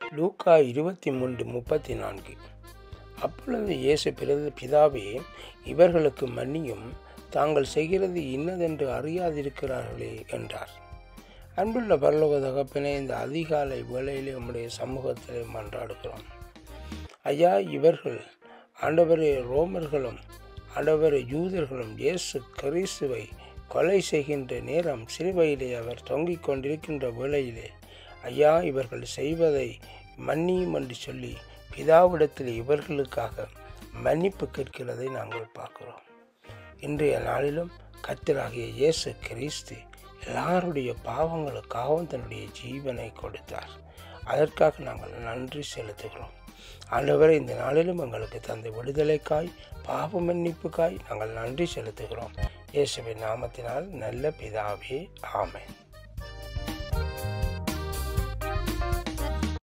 லூக்கா இருபத்தி மூன்று முப்பத்தி நான்கு அப்பொழுது இயேசு பிறகு பிதாவே இவர்களுக்கு மன்னியும் தாங்கள் செய்கிறது இன்னதென்று அறியாதிருக்கிறார்களே என்றார் அன்புள்ள பரலோக தகப்பினை இந்த அதிகாலை வேளையிலே உம்முடைய சமூகத்திலே மன்றாடுகிறோம் ஐயா இவர்கள் ஆண்டவரே ரோமர்களும் ஆண்டவரே யூதர்களும் இயேசு கிறிஸ்துவை கொலை செய்கின்ற நேரம் சிலுவையிலே அவர் தொங்கிக் கொண்டிருக்கின்ற வேளையிலே ஐயா இவர்கள் செய்வதை மன்னியும் என்று சொல்லி பிதாவிடத்தில் இவர்களுக்காக மன்னிப்பு கேட்கிறதை நாங்கள் பார்க்கிறோம் இன்றைய நாளிலும் கத்தராகிய இயேசு கிறிஸ்து எல்லாருடைய பாவங்களுக்காகவும் தன்னுடைய ஜீவனை கொடுத்தார் அதற்காக நாங்கள் நன்றி செலுத்துகிறோம் ஆண்டவரை இந்த நாளிலும் எங்களுக்கு தந்த விடுதலைக்காய் பாவ மன்னிப்புக்காய் நாங்கள் நன்றி செலுத்துகிறோம் இயேசுவின் நாமத்தினால் நல்ல பிதாவே ஆமென்